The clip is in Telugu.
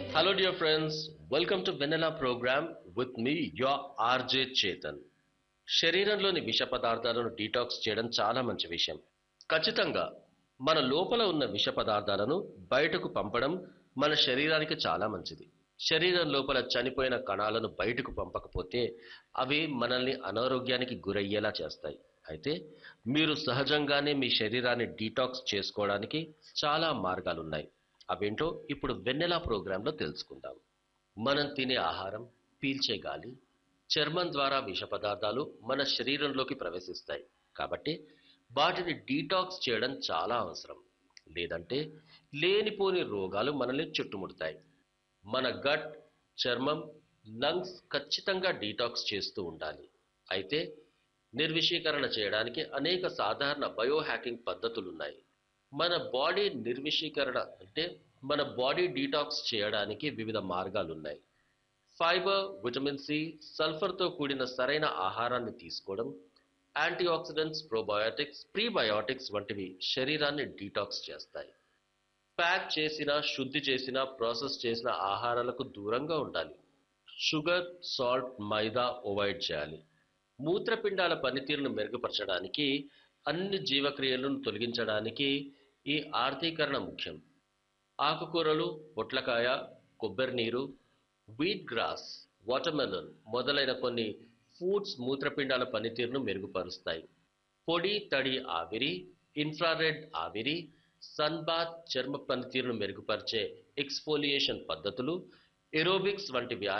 Hello, dear friends. Welcome to Vanilla program with me, your RJ Chetan. శరీరంలోని విష పదార్థాలను డీటాక్స్ చేయడం చాలా మంచి విషయం ఖచ్చితంగా మన లోపల ఉన్న విష పదార్థాలను బయటకు పంపడం మన శరీరానికి చాలా మంచిది శరీరం లోపల చనిపోయిన కణాలను బయటకు పంపకపోతే అవి మనల్ని అనారోగ్యానికి గురయ్యేలా చేస్తాయి అయితే మీరు సహజంగానే మీ శరీరాన్ని డీటాక్స్ చేసుకోవడానికి చాలా మార్గాలున్నాయి అవేంటో ఇప్పుడు వెన్నెలా ప్రోగ్రాంలో తెలుసుకుందాం మనం తినే ఆహారం పీల్చే గాలి చర్మం ద్వారా విష పదార్థాలు మన శరీరంలోకి ప్రవేశిస్తాయి కాబట్టి వాటిని డీటాక్స్ చేయడం చాలా అవసరం లేదంటే లేనిపోని రోగాలు మనల్ని చుట్టుముడతాయి మన గట్ చర్మం లంగ్స్ ఖచ్చితంగా డీటాక్స్ చేస్తూ ఉండాలి అయితే నిర్విషీకరణ చేయడానికి అనేక సాధారణ బయో హ్యాకింగ్ పద్ధతులున్నాయి మన బాడీ నిర్విషీకరణ అంటే మన బాడీ డీటాక్స్ చేయడానికి వివిధ మార్గాలు ఉన్నాయి ఫైబర్ విటమిన్ సి సల్ఫర్తో కూడిన సరైన ఆహారాన్ని తీసుకోవడం యాంటీ ఆక్సిడెంట్స్ ప్రోబయోటిక్స్ ప్రీబయోటిక్స్ వంటివి శరీరాన్ని డీటాక్స్ చేస్తాయి ప్యాక్ చేసిన శుద్ధి చేసిన ప్రాసెస్ చేసిన ఆహారాలకు దూరంగా ఉండాలి షుగర్ సాల్ట్ మైదా అవాయిడ్ చేయాలి మూత్రపిండాల పనితీరును మెరుగుపరచడానికి అన్ని జీవక్రియలను తొలగించడానికి ఈ ఆర్థీకరణ ముఖ్యం ఆకుకూరలు పొట్లకాయ కొబ్బరి నీరు వీట్ గ్రాస్ వాటర్మెలన్ మొదలైన కొన్ని ఫుడ్స్ మూత్రపిండాల పనితీరును మెరుగుపరుస్తాయి పొడి తడి ఆవిరి ఇన్ఫ్రారెడ్ ఆవిరి సన్ బాత్ చర్మ పనితీరును మెరుగుపరిచే ఎక్స్ఫోలియేషన్ పద్ధతులు ఎరోబిక్స్ వంటి వ్యాయామ